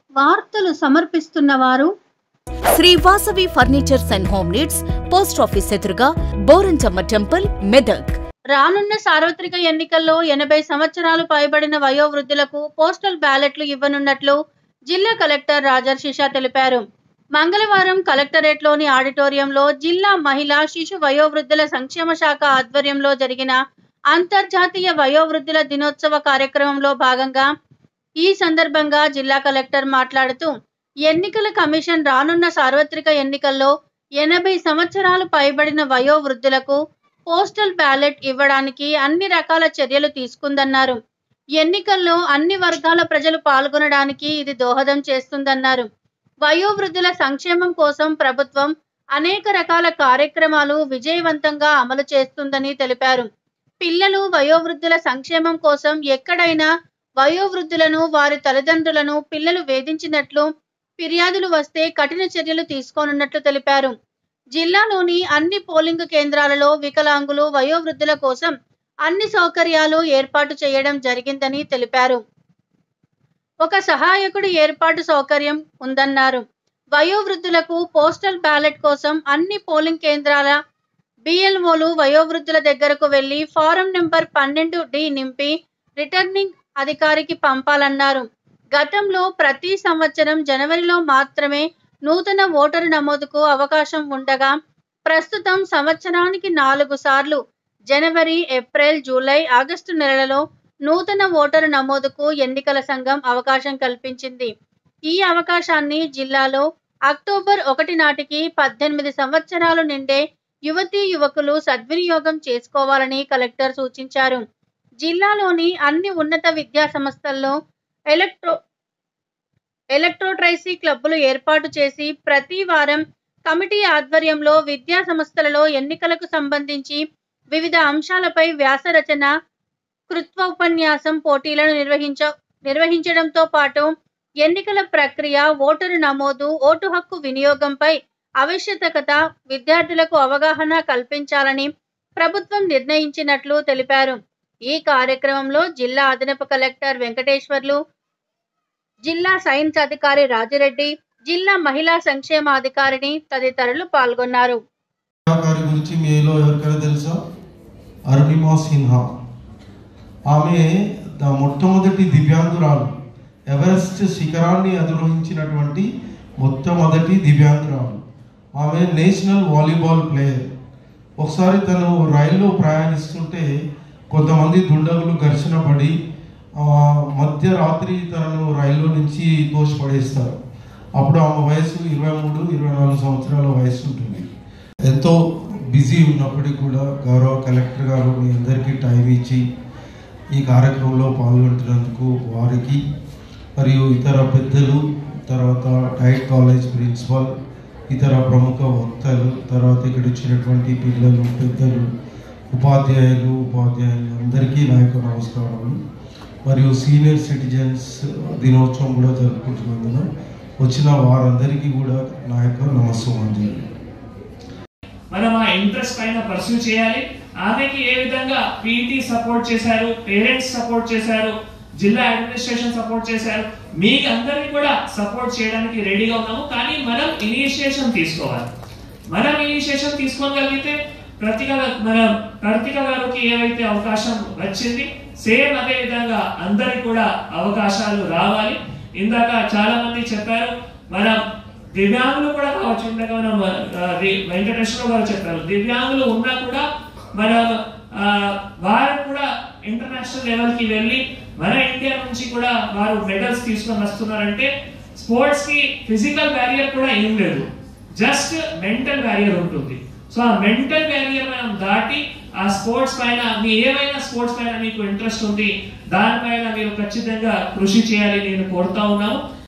వార్తలు సమర్పిస్తున్న వారు Shri Vasavi furnitures and home needs post office ఎదురుగా బోరంచమ్మ టెంపుల్ మెదక్ రానున్న సార్వత్రిక ఎన్నికల్లో ఎనభై సంవత్సరాలు పైబడిన వయోవృద్ధులకు పోస్టల్ బ్యాలెట్లు ఇవ్వనున్నట్లు జిల్లా కలెక్టర్ రాజర్షిషా తెలిపారు మంగళవారం కలెక్టరేట్లోని ఆడిటోరియంలో జిల్లా మహిళా శిశు వయోవృద్ధుల సంక్షేమ శాఖ ఆధ్వర్యంలో జరిగిన అంతర్జాతీయ వయోవృద్ధుల దినోత్సవ కార్యక్రమంలో భాగంగా ఈ సందర్భంగా జిల్లా కలెక్టర్ మాట్లాడుతూ ఎన్నికల కమిషన్ రానున్న సార్వత్రిక ఎన్నికల్లో ఎనభై సంవత్సరాలు పైబడిన వయోవృద్ధులకు పోస్టల్ బ్యాలెట్ ఇవ్వడానికి అన్ని రకాల చర్యలు తీసుకుందన్నారు ఎన్నికల్లో అన్ని వర్గాల ప్రజలు పాల్గొనడానికి ఇది దోహదం చేస్తుందన్నారు వయోవృద్ధుల సంక్షేమం కోసం ప్రభుత్వం అనేక రకాల కార్యక్రమాలు విజయవంతంగా అమలు చేస్తుందని తెలిపారు పిల్లలు వయోవృద్ధుల సంక్షేమం కోసం ఎక్కడైనా వయోవృద్ధులను వారి తల్లిదండ్రులను పిల్లలు వేధించినట్లు ఫిర్యాదులు వస్తే కఠిన చర్యలు తీసుకోనున్నట్లు తెలిపారు జిల్లాలోని అన్ని పోలింగ్ కేంద్రాలలో వికలాంగులు వయోవృద్ధుల కోసం అన్ని సౌకర్యాలు ఏర్పాటు చేయడం జరిగిందని తెలిపారు ఒక సహాయకుడు ఏర్పాటు సౌకర్యం ఉందన్నారు వయోవృద్ధులకు పోస్టల్ బ్యాలెట్ కోసం అన్ని పోలింగ్ కేంద్రాల బిఎల్ఓలు వయోవృద్ధుల దగ్గరకు వెళ్లి ఫారం నెంబర్ పన్నెండు డి నింపి రిటర్నింగ్ అధికారికి పంపాలన్నారు గతంలో ప్రతి సంవత్సరం జనవరిలో మాత్రమే నూతన ఓటరు నమోదుకు అవకాశం ఉండగా ప్రస్తుతం సంవత్సరానికి నాలుగు సార్లు జనవరి ఏప్రిల్ జూలై ఆగస్టు నెలలలో నూతన ఓటరు నమోదుకు ఎన్నికల సంఘం అవకాశం కల్పించింది ఈ అవకాశాన్ని జిల్లాలో అక్టోబర్ ఒకటి నాటికి పద్దెనిమిది సంవత్సరాలు నిండే యువతీ యువకులు సద్వినియోగం చేసుకోవాలని కలెక్టర్ సూచించారు జిల్లాలోని అన్ని ఉన్నత విద్యా సంస్థల్లో ఎలక్ట్రో ఎలక్ట్రోట్రైసీ క్లబ్బులు ఏర్పాటు చేసి ప్రతి వారం కమిటీ ఆధ్వర్యంలో విద్యా సంస్థలలో ఎన్నికలకు సంబంధించి వివిధ అంశాలపై వ్యాస రచన కృత్వోపన్యాసం పోటీలను నిర్వహించ నిర్వహించడంతో పాటు ఎన్నికల ప్రక్రియ ఓటరు నమోదు ఓటు హక్కు వినియోగంపై ఆవశ్యకత విద్యార్థులకు అవగాహన కల్పించాలని ప్రభుత్వం నిర్ణయించినట్లు తెలిపారు ఈ కార్యక్రమంలో జిల్లా అదనపు కలెక్టర్ వెంకటేశ్వర్లు జిల్లా సైన్స్ అధికారి రాజిరెడ్డి జిల్లా మహిళా సంక్షేమాధికారిని తదితరులు పాల్గొన్నారు కళాకారి గురించి మీలో ఎవరికైనా తెలుసా అరుణిమా సిన్హా ఆమె ద మొట్టమొదటి దివ్యాంగురాలు ఎవరెస్ట్ శిఖరాన్ని అధిరోహించినటువంటి మొట్టమొదటి దివ్యాంగురాలు ఆమె నేషనల్ వాలీబాల్ ప్లేయర్ ఒకసారి తను రైల్లో ప్రయాణిస్తుంటే కొంతమంది దుండగులు ఘర్షణ పడి ఆ, మధ్యరాత్రి తనను రైల్లో నుంచి తోసిపడేస్తారు అప్పుడు ఆమె వయసు ఇరవై మూడు ఇరవై నాలుగు సంవత్సరాల వయసు ఉంటుంది ఎంతో బిజీ ఉన్నప్పటికీ కూడా గౌరవ కలెక్టర్ గారు మీ అందరికీ టైం ఇచ్చి ఈ కార్యక్రమంలో పాల్గొంటున్నందుకు వారికి మరియు ఇతర పెద్దలు తర్వాత డైట్ కాలేజ్ ప్రిన్సిపల్ ఇతర ప్రముఖ వక్తలు తర్వాత ఇక్కడ వచ్చినటువంటి పిల్లలు పెద్దలు ఉపాధ్యాయులు ఉపాధ్యాయులు అందరికీ నా యొక్క నమస్కారాలు మరియు సీనియర్ సిటిజన్స్ దినోత్సవం కూడా జరుపుకుంటున్నందున వచ్చిన వారందరికీ కూడా నా యొక్క నమస్సుమాంజలి మనం ఆ ఇంట్రెస్ట్ పైన పర్సూ చేయాలి ఆమెకి ఏ విధంగా పీటీ సపోర్ట్ చేశారు పేరెంట్స్ సపోర్ట్ చేశారు జిల్లా అడ్మినిస్ట్రేషన్ సపోర్ట్ చేశారు మీకు అందరినీ కూడా సపోర్ట్ చేయడానికి రెడీగా ఉన్నాము కానీ మనం ఇనిషియేషన్ తీసుకోవాలి మనం ఇనిషియేషన్ తీసుకోగలిగితే ప్రతిక మన కార్తిక గారికి ఏవైతే అవకాశం వచ్చింది సేమ్ అదే విధంగా అందరికి కూడా అవకాశాలు రావాలి ఇందాక చాలా మంది చెప్పారు మనం దివ్యాంగులు కూడా కావచ్చు ఇందాక మనం ఆ, ది- వెంకటేశ్వర గారు చెప్పారు దివ్యాంగులు ఉన్నా కూడా మనం ఆ, వారు కూడా ఇంటర్నేషనల్ లెవెల్ కి వెళ్ళి మన ఇండియా నుంచి కూడా వారు మెడల్స్ తీసుకొని వస్తున్నారంటే స్పోర్ట్స్ కి ఫిజికల్ బ్యారియర్ కూడా ఏం లేదు జస్ట్ మెంటల్ బ్యారియర్ ఉంటుంది సో ఆ మెంటల్ బ్యారియర్ మనం దాటి ఆ స్పోర్ట్స్ పైన మీ ఏమైనా స్పోర్ట్స్ పైన మీకు ఇంట్రెస్ట్ ఉంది దానిపైన మీరు ఖచ్చితంగా కృషి చేయాలి నేను కోరుతా ఉన్నాను